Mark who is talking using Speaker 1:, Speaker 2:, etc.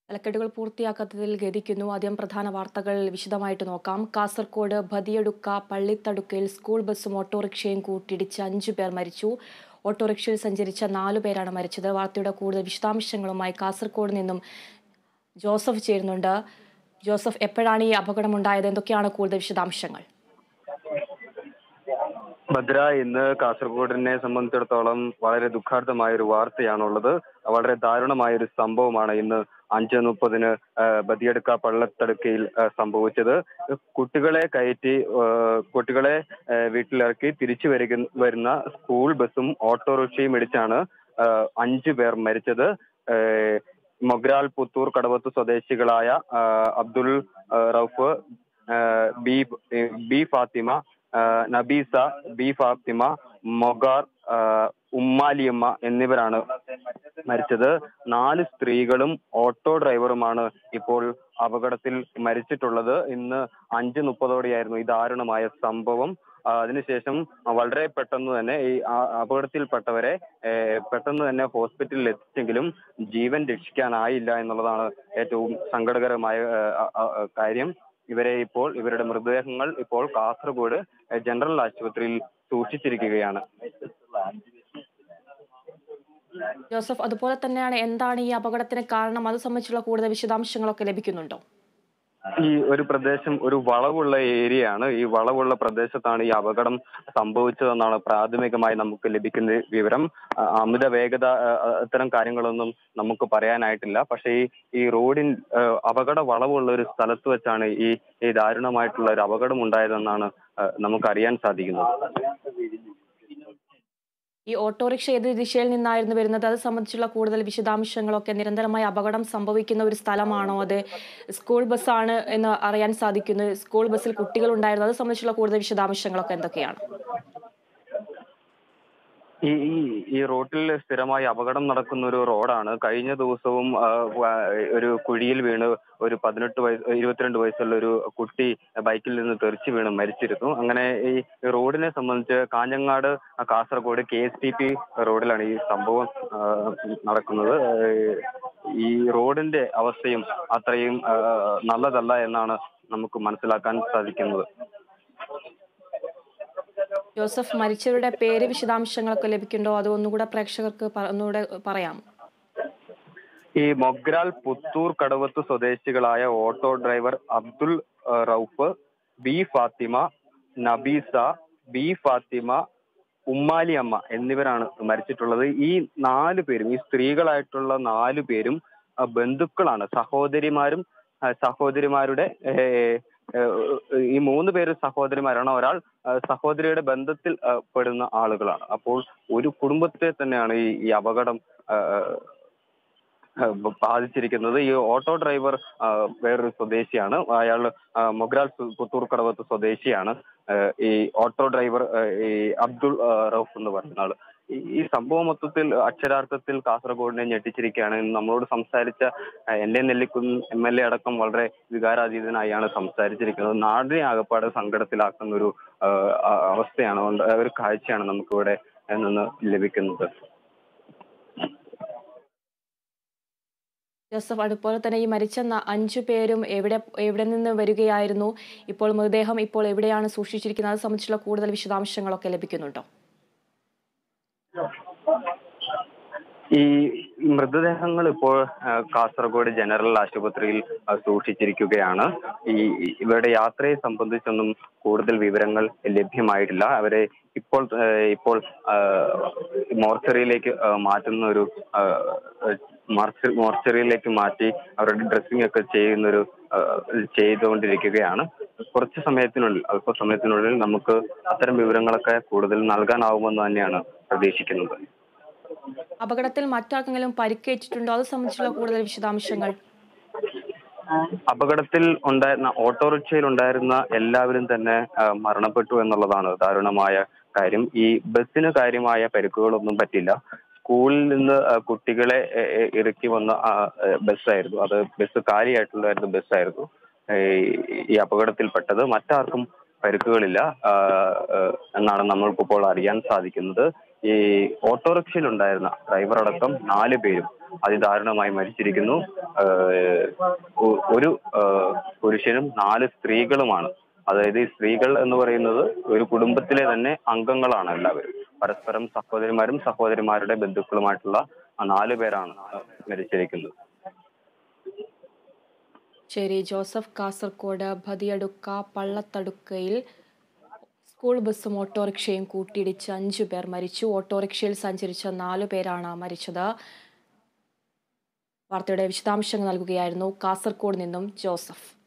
Speaker 1: തലക്കെട്ടുകൾ പൂർത്തിയാക്കാത്തതിൽ ഗതിക്കുന്നു ആദ്യം പ്രധാന വാർത്തകൾ വിശദമായിട്ട് നോക്കാം കാസർഗോഡ് ബദിയടുക്ക പള്ളിത്തടുക്കയിൽ സ്കൂൾ ബസ്സും ഓട്ടോറിക്ഷയും കൂട്ടിയിടിച്ച് അഞ്ചു പേർ മരിച്ചു ഓട്ടോറിക്ഷയിൽ സഞ്ചരിച്ച നാലു പേരാണ് മരിച്ചത് വാർത്തയുടെ കൂടുതൽ വിശദാംശങ്ങളുമായി കാസർഗോഡ് നിന്നും ജോസഫ് ചേരുന്നുണ്ട് ജോസഫ് എപ്പോഴാണ് ഈ അപകടമുണ്ടായത് എന്തൊക്കെയാണ് കൂടുതൽ വിശദാംശങ്ങൾ
Speaker 2: ഭദ്ര ഇന്ന് കാസർഗോഡിനെ സംബന്ധിച്ചിടത്തോളം വളരെ ദുഃഖാർത്ഥമായ ഒരു വാർത്തയാണുള്ളത് വളരെ ദാരുണമായ ഒരു സംഭവമാണ് ഇന്ന് അഞ്ച് മുപ്പതിന് ബദിയടുക്ക പള്ളത്തടുക്കയിൽ ആ, സംഭവിച്ചത് കുട്ടികളെ കയറ്റി ആ, കുട്ടികളെ ആ, വീട്ടിലിറക്കി തിരിച്ചു വരിക വരുന്ന സ്കൂൾ ബസ്സും ഓട്ടോറിക്ഷയും ഇടിച്ചാണ് ആ, അഞ്ചു പേർ മരിച്ചത് ആ, മൊഗ്രാൽ പുത്തൂർ കടവത്ത് സ്വദേശികളായ ആ, അബ്ദുൾ ആ, റൌഫ് ആ, ബി ബി ഫാത്തിമ ആ, നബീസ ബി ഫാത്തിമ മൊഗാർ ആ, ഉമ്മാലിയമ്മ എന്നിവരാണ് മരിച്ചത് നാല് സ്ത്രീകളും ഓട്ടോ ഡ്രൈവറുമാണ് ഇപ്പോൾ അപകടത്തിൽ മരിച്ചിട്ടുള്ളത് ഇന്ന് അഞ്ച് മുപ്പതോടെയായിരുന്നു ഈ ദാരുണമായ സംഭവം ആ, അതിനുശേഷം വളരെ പെട്ടെന്ന് തന്നെ ഈ ആ- അപകടത്തിൽപ്പെട്ടവരെ ഏ, പെട്ടെന്ന് തന്നെ ഹോസ്പിറ്റലിൽ എത്തിച്ചെങ്കിലും ജീവൻ രക്ഷിക്കാനായില്ല എന്നുള്ളതാണ് ഏറ്റവും സങ്കടകരമായ ഏ, ആ- ആ- കാര്യം ഇവരെ ഇപ്പോൾ ഇവരുടെ മൃതദേഹങ്ങൾ ഇപ്പോൾ കാസർഗോഡ് ജനറൽ ആശുപത്രിയിൽ സൂക്ഷിച്ചിരിക്കുകയാണ്
Speaker 1: ജോസഫ് അതുപോലെ തന്നെയാണ് എന്താണ് ഈ അപകടത്തിന് കാരണം അത് സംബന്ധിച്ചുള്ള കൂടുതൽ വിശദാംശങ്ങളൊക്കെ ലഭിക്കുന്നുണ്ടോ
Speaker 2: ഈ ഒരു പ്രദേശം ഒരു വളവുള്ള ഏരിയയാണ് ഈ വളവുള്ള പ്രദേശത്താണ് ഈ അപകടം സംഭവിച്ചതെന്നാണ് പ്രാഥമികമായി നമുക്ക് ലഭിക്കുന്ന വിവരം ആ, അമിത വേഗത ആ, ആ, ഇത്തരം കാര്യങ്ങളൊന്നും നമുക്ക് പറയാനായിട്ടില്ല പക്ഷേ ഈ ഈ റോഡിൻ ആ, അപകട വളവുള്ള ഒരു സ്ഥലത്ത് വെച്ചാണ് ഈ ഈ ദാരുണമായിട്ടുള്ള ഒരു അപകടം ഉണ്ടായതെന്നാണ് ആ, നമുക്കറിയാൻ സാധിക്കുന്നത്
Speaker 1: ഈ ഓട്ടോറിക്ഷ ഏത് ദിശയിൽ നിന്നായിരുന്നു വരുന്നത് അത് സംബന്ധിച്ചുള്ള കൂടുതൽ വിശദാംശങ്ങളൊക്കെ നിരന്തരമായി അപകടം സംഭവിക്കുന്ന ഒരു സ്ഥലമാണോ അത് സ്കൂൾ ബസ്സാണ് എന്ന് അറിയാൻ സാധിക്കുന്നു സ്കൂൾ ബസ്സിൽ കുട്ടികൾ ഉണ്ടായിരുന്നു അത് സംബന്ധിച്ചുള്ള കൂടുതൽ വിശദാംശങ്ങളൊക്കെ എന്തൊക്കെയാണ്
Speaker 2: ഈ ഈ ഈ റോട്ടിൽ സ്ഥിരമായി അപകടം നടക്കുന്ന ഒരു റോഡാണ് കഴിഞ്ഞ ദിവസവും ആ, വ- ഒരു കുഴിയിൽ വീണ് ഒരു പതിനെട്ട് വയസ്സ് ഇരുപത്തിരണ്ട് വയസ്സുള്ള ഒരു കുട്ടി ബൈക്കിൽ നിന്ന് തെറിച്ച് വീണ് മരിച്ചിരുന്നു അങ്ങനെ ഈ റോഡിനെ സംബന്ധിച്ച് Kanhangad Kasaragod K S T P റോഡിലാണ് ഈ സംഭവം ആ, നടക്കുന്നത് ഏഹ് ഈ റോഡിന്റെ അവസ്ഥയും അത്രയും ആ, നല്ലതല്ല എന്നാണ് നമുക്ക് മനസ്സിലാക്കാൻ സാധിക്കുന്നത്
Speaker 1: ജോസഫ് മരിച്ചവരുടെ പേര് വിശദാംശങ്ങളൊക്കെ ലഭിക്കുന്നുണ്ടോ അത് ഒന്നുകൂടെ പ്രേക്ഷകർക്ക് പ- ഒന്നുകൂടെ പറയാം
Speaker 2: ഈ മൊഗ്രാൽ പുത്തൂർ കടവത്ത് സ്വദേശികളായ ഓട്ടോ ഡ്രൈവർ അബ്ദുൾ ആ, റൌഫ് ബി ഫാത്തിമ നബീസ ബി ഫാത്തിമ ഉമ്മാലി അമ്മ എന്നിവരാണ് മരിച്ചിട്ടുള്ളത് ഈ നാല് പേരും ഈ സ്ത്രീകളായിട്ടുള്ള നാല് പേരും ആ, ബന്ധുക്കളാണ് സഹോദരിമാരും ആ, സഹോദരിമാരുടെ ഏ, ഏ, ഈ മൂന്ന് പേര് സഹോദരിമാരാണ് ഒരാൾ ആ, സഹോദരിയുടെ ബന്ധത്തിൽ ആ, പെടുന്ന ആളുകളാണ് അപ്പോൾ ഒരു കുടുംബത്തെ തന്നെയാണ് ഈ ഈ അപകടം ആ, ഏഹ് ബാധിച്ചിരിക്കുന്നത് ഈ ഓട്ടോ ഡ്രൈവർ ആ, വേറൊരു സ്വദേശിയാണ് അയാൾ ആ, മൊഗ്രാൽ പു- പുത്തൂർ കടവത്ത് സ്വദേശിയാണ് ഏഹ് ഈ ഓട്ടോ ഡ്രൈവർ ഏഹ് ഈ അബ്ദുൾ ആ, റൌഫ് എന്ന് പറയുന്ന ആള് ഈ- ഈ സംഭവം മൊത്തത്തിൽ അക്ഷരാർത്ഥത്തിൽ കാസർഗോഡിനെ ഞെട്ടിച്ചിരിക്കുകയാണ് ഇന്ന് നമ്മളോട് സംസാരിച്ച ആ, N A Nellikkunnu M L A അടക്കം വളരെ വികാരാതീതനായാണ് സംസാരിച്ചിരിക്കുന്നത് നാടിനെ ആകപ്പാട് സങ്കടത്തിലാക്കുന്ന ഒരു ആ, ആ, അവസ്ഥയാണ് ഉണ്ട്- ഒരു കാഴ്ചയാണ് നമുക്കിവിടെ നിന്ന് ലഭിക്കുന്നത്
Speaker 1: ജോസഫ് അതുപോലെ തന്നെ ഈ മരിച്ച ന- അഞ്ചു പേരും എവിടെ എവിടെ നിന്ന് വരികയായിരുന്നു ഇപ്പോൾ മൃതദേഹം ഇപ്പോൾ എവിടെയാണ് സൂക്ഷിച്ചിരിക്കുന്നത് അത് സംബന്ധിച്ചുള്ള കൂടുതൽ വിശദാംശങ്ങളൊക്കെ ലഭിക്കുന്നുണ്ടോ
Speaker 2: ഈ മൃതദേഹങ്ങൾ ഇപ്പോൾ ആ, കാസർഗോഡ് ജനറൽ ആശുപത്രിയിൽ ആ, സൂക്ഷിച്ചിരിക്കുകയാണ് ഈ ഇവരുടെ യാത്രയെ സംബന്ധിച്ചൊന്നും കൂടുതൽ വിവരങ്ങൾ ലഭ്യമായിട്ടില്ല അവരെ ഇപ്പോൾ ആ, ഇപ്പോൾ ആ, മോർച്ചറിയിലേക്ക് ആ, മാറ്റുന്ന ഒരു ആ, മോർച്ച- മോർച്ചറിയിലേക്ക് മാറ്റി അവരുടെ ഡ്രസ്സിംഗ് ഒക്കെ ചെയ്യുന്നൊരു ആ, ചെയ്തുകൊണ്ടിരിക്കുകയാണ് കുറച്ച് സമയത്തിനുള്ളിൽ അല്പസമയത്തിനുള്ളിൽ നമുക്ക് അത്തരം വിവരങ്ങളൊക്കെ കൂടുതൽ നൽകാനാവുമെന്ന് തന്നെയാണ് പ്രതീക്ഷിക്കുന്നത്
Speaker 1: അപകടത്തിൽ മറ്റാർക്കെങ്കിലും പരിക്കേറ്റിട്ടുണ്ടോ അത് സംബന്ധിച്ചുള്ള കൂടുതൽ വിശദാംശങ്ങൾ
Speaker 2: അപകടത്തിൽ ഉണ്ടായിരുന്ന ഓട്ടോറിക്ഷയിൽ ഉണ്ടായിരുന്ന എല്ലാവരും തന്നെ ആ, മരണപ്പെട്ടു എന്നുള്ളതാണ് ദാരുണമായ കാര്യം ഈ ബസ്സിന് കാര്യമായ പരിക്കുകളൊന്നും പറ്റില്ല സ്കൂളിൽ നിന്ന് ആ, കുട്ടികളെ എ, എ, ഇറക്കി വന്ന ആ, എ, ബസ്സായിരുന്നു അത് ബസ് കാലിയായിട്ടുണ്ടായിരുന്ന ബസ്സായിരുന്നു ഈ- ഈ അപകടത്തിൽപ്പെട്ടത് മറ്റാർക്കും പരിക്കുകളില്ല ആ, ആ, എന്നാണ് നമ്മൾക്കിപ്പോൾ അറിയാൻ സാധിക്കുന്നത് ഈ ഓട്ടോറിക്ഷയിൽ ഉണ്ടായിരുന്ന ഡ്രൈവർ അടക്കം നാല് പേരും അതിദാരുണമായി മരിച്ചിരിക്കുന്നു ഏഹ് ഒ- ഒരു ഏഹ് പുരുഷനും നാല് സ്ത്രീകളുമാണ് അതായത് ഈ സ്ത്രീകൾ എന്ന് പറയുന്നത് ഒരു കുടുംബത്തിലെ തന്നെ അംഗങ്ങളാണ് എല്ലാവരും പരസ്പരം സഹോദരിമാരും സഹോദരിമാരുടെ ബന്ധുക്കളുമായിട്ടുള്ള ആ നാല് പേരാണ് മരിച്ചിരിക്കുന്നത്
Speaker 1: ശരി ജോസഫ് കാസർഗോഡ് ഭതിയടുക്ക പള്ളത്തടുക്കയിൽ സ്കൂൾ ബസ്സും ഓട്ടോറിക്ഷയും കൂട്ടിയിടിച്ച് അഞ്ചു പേർ മരിച്ചു ഓട്ടോറിക്ഷയിൽ സഞ്ചരിച്ച നാലു പേരാണ് മരിച്ചത് വാർത്തയുടെ വിശദാംശങ്ങൾ നൽകുകയായിരുന്നു കാസർഗോഡ് നിന്നും ജോസഫ്